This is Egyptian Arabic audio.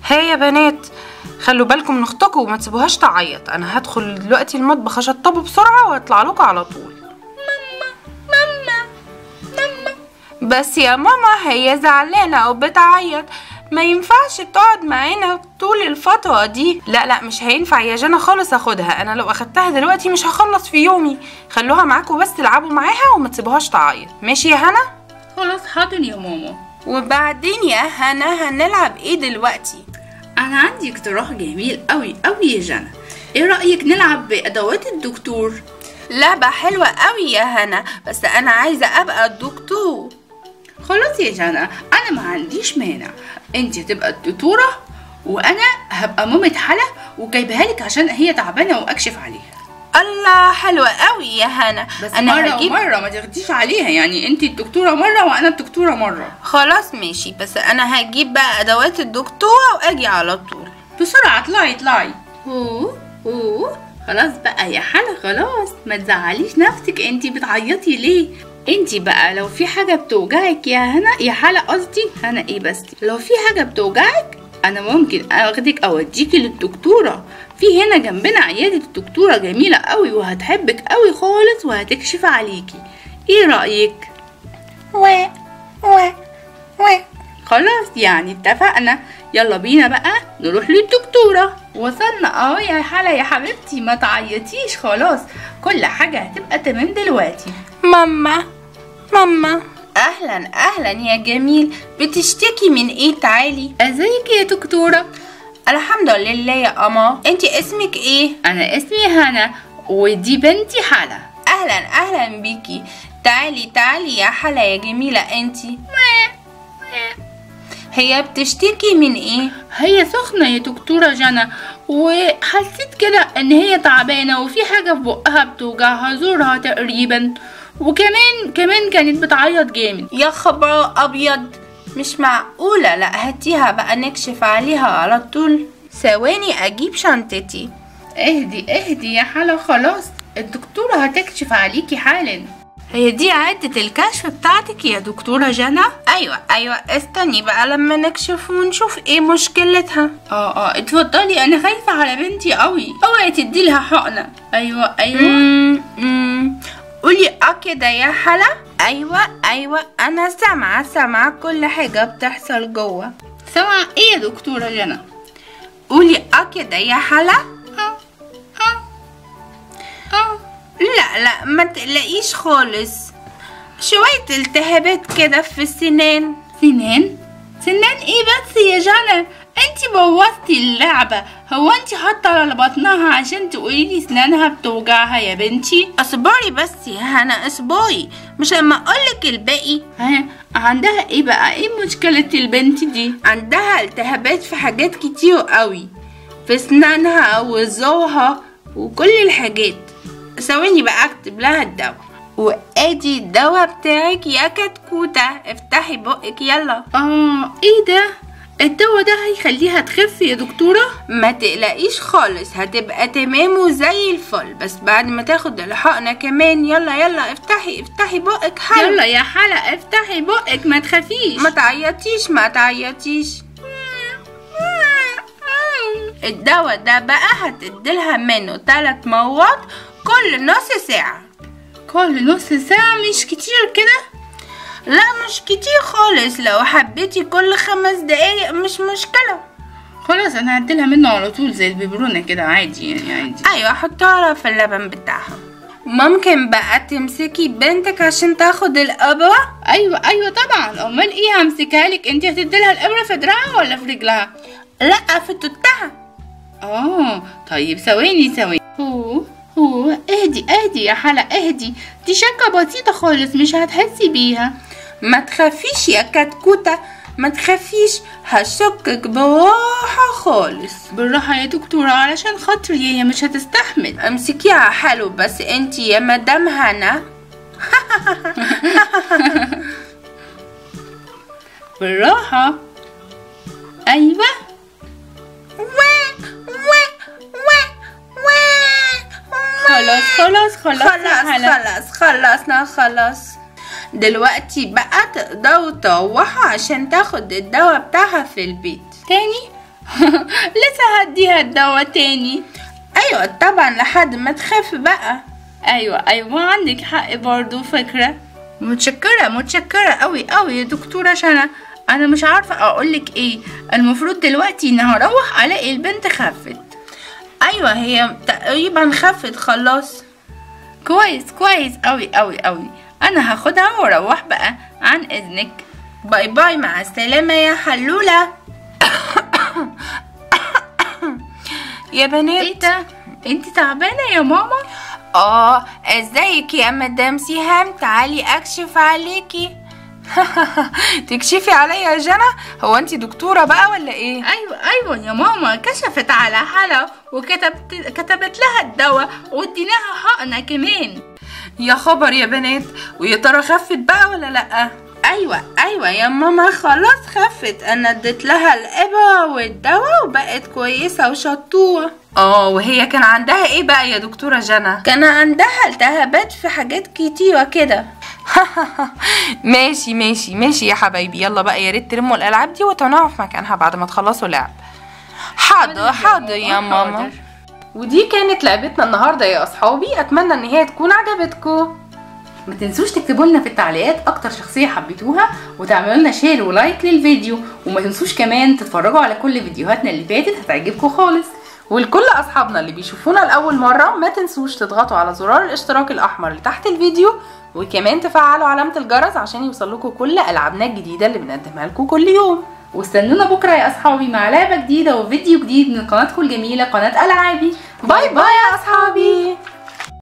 هي يا بنات خلوا بالكم من اختكم وما تسيبوهاش تعيط انا هدخل دلوقتي المطبخ اشطبه بسرعه واطلع لكم على طول ماما ماما بس يا ماما هي زعلانه او بتعيط ما ينفعش تقعد معانا طول الفترة دي لا لا مش هينفع يا جنى خالص اخدها انا لو اخدتها دلوقتي مش هخلص في يومي خلوها معاكم بس تلعبوا معاها وما تسيبوهاش تعيط ماشي يا هنا خلاص حاضر يا ماما وبعدين يا هنا هنلعب ايه دلوقتي انا عندي اقتراح جميل قوي قوي يا جنى ايه رايك نلعب بادوات الدكتور لعبة حلوة قوي يا هنا بس انا عايزة ابقى الدكتور خلاص يا جنى انا ما عنديش مانع انت هتبقى الدكتوره وانا هبقى مامة حلا وجايبها لك عشان هي تعبانه واكشف عليها الله حلوة قوي يا هنا بس انا مره هجيب ومره ما تاخديش عليها يعني انت الدكتوره مره وانا الدكتوره مره خلاص ماشي بس انا هجيب بقى ادوات الدكتورة واجي على طول بسرعه اطلعي اطلعي اوه اوه خلاص بقى يا حلا خلاص ما تزعليش نفسك انت بتعيطي ليه انت بقى لو في حاجه بتوجعك يا هنا يا حلا قصدي هنا ايه بس لو في حاجه بتوجعك انا ممكن اخدك اوديكي للدكتوره في هنا جنبنا عياده الدكتوره جميله قوي وهتحبك قوي خالص وهتكشف عليكي ايه رايك و و و خلاص يعني اتفقنا يلا بينا بقى نروح للدكتورة وصلنا اهو يا حلا يا حبيبتي ما تعيطيش خلاص كل حاجة هتبقى تمام دلوقتي ماما ماما اهلا اهلا يا جميل بتشتكي من ايه تعالي ازيك يا دكتورة الحمد لله يا قمر انت اسمك ايه انا اسمي هنا ودي بنتي حلا اهلا اهلا بيكي تعالي تعالي يا حلا يا جميلة انتي هي بتشتكي من ايه هي سخنة يا دكتورة جنى وحسيت كده ان هي تعبانة وفي حاجة في بقها بتوجعها زورها تقريبا وكمان كمان كانت بتعيط جامد يا خبر ابيض مش معقولة لا هاتيها بقى نكشف عليها على طول ثواني اجيب شنطتي اهدي اهدي يا حلا خلاص الدكتورة هتكشف عليكي حالا هي دي عدة الكشف بتاعتك يا دكتورة جنى؟ أيوة أيوة استني بقى لما نكشف ونشوف ايه مشكلتها اه اه اتفضلي انا خايفة على بنتي قوي اوعي تدي لها حقنة ايوه ايوه مم، مم. قولي اه كده يا حلا أيوة أيوة أنا سامعة سامعة كل حاجة بتحصل جوه سمع ايه يا دكتورة جنى قولي اه كده يا حلا اه اه اه لا لا ما تقلقيش خالص شوية التهابات كده في السنان سنان سنان ايه بس يا جنى انتي بوظتي اللعبة هو انتي حاطة على بطنها عشان تقولي لي سنانها بتوجعها يا بنتي اصبري بس يا هنا اصبري مش لما اقولك الباقي ها عندها ايه بقى ايه مشكلة البنت دي عندها التهابات في حاجات كتير قوي في اسنانها وزورها وكل الحاجات ثواني بقى اكتب لها الدواء وادي الدواء بتاعك يا كتكوتة افتحي بقك يلا اه ايه ده الدواء ده هيخليها تخف يا دكتورة ما تقلقيش خالص هتبقى تمام وزي الفل بس بعد ما تاخد الحقنة كمان يلا يلا افتحي افتحي بقك حلو يلا يا حلا افتحي بقك ما تخافيش ما تعيطيش ما تعيطيش الدواء ده بقى هتديلها منه ثلاث مرات كل نص ساعة كل نص ساعة مش كتير كده لا مش كتير خالص لو حبيتي كل خمس دقايق مش مشكلة خلاص انا هديلها منه على طول زي البيبرونة كده عادي يعني عادي ايوه حطها في اللبن بتاعها ممكن بقى تمسكي بنتك عشان تاخد الإبرة ايوه ايوه طبعا امال ايه همسكها لك انت هتديلها الابره في دراعها ولا في رجلها لا في توتها اه طيب ثواني ثواني هو هو اهدي اهدي يا حلا اهدي دي شكة بسيطة خالص مش هتحسي بيها ما تخافيش يا كتكوتة ما تخافيش هشكك براحة خالص بالراحة يا دكتورة علشان خاطري هي مش هتستحمل امسكيها حلو بس انتي يا مدام هنا بالراحة ايوه خلاص خلاص خلاص يا خلاص حلا. خلاص خلصنا خلاص دلوقتي بقى تقدروا تروحوا عشان تاخد الدواء بتاعها في البيت تاني لسه هديها الدواء تاني ايوه طبعا لحد ما تخف بقى ايوه ايوه ما عندك حق برضو فكرة متشكرة متشكرة قوي قوي يا دكتورة شنا انا مش عارفة اقولك ايه المفروض دلوقتي ان هروح الاقي البنت خفت ايوه هي تقريبا خفت خلاص كويس كويس قوي قوي قوي انا هاخدها واروح بقى عن اذنك باي باي مع السلامة يا حلولة يا بنات ايه ده انت تعبانة يا ماما اه ازيك يا مدام سهام تعالي اكشف عليكي تكشفي عليا يا جنى هو انت دكتوره بقى ولا ايه ايوه ايوه يا ماما كشفت على حلا وكتبت كتبت لها الدواء واديناها حقنة كمان يا خبر يا بنات ويا ترى خفت بقى ولا لا ايوه ايوه يا ماما خلاص خفت انا اديت لها الابره والدواء وبقت كويسه وشطوره اه وهي كان عندها ايه بقى يا دكتوره جنى كان عندها التهابات في حاجات كتيره كده ماشي ماشي ماشي يا حبايبي يلا بقى يا ريت تلموا الالعاب دي وتنعوا في مكانها بعد ما تخلصوا لعب حاضر حاضر يا ماما حاضر. ودي كانت لعبتنا النهارده يا اصحابي اتمنى ان هي تكون عجبتكم ما تنسوش تكتبوا لنا في التعليقات اكتر شخصيه حبيتوها وتعملوا لنا شير ولايك للفيديو وما تنسوش كمان تتفرجوا على كل فيديوهاتنا اللي فاتت هتعجبكم خالص ولكل اصحابنا اللي بيشوفونا لاول مره ما تنسوش تضغطوا على زرار الاشتراك الاحمر اللي تحت الفيديو وكمان تفعلوا علامه الجرس عشان يوصلكوا كل العابنا الجديده اللي بنقدمها لكم كل يوم واستنونا بكره يا اصحابي مع لعبه جديده وفيديو جديد من قناتكم الجميله قناه العابي باي باي يا اصحابي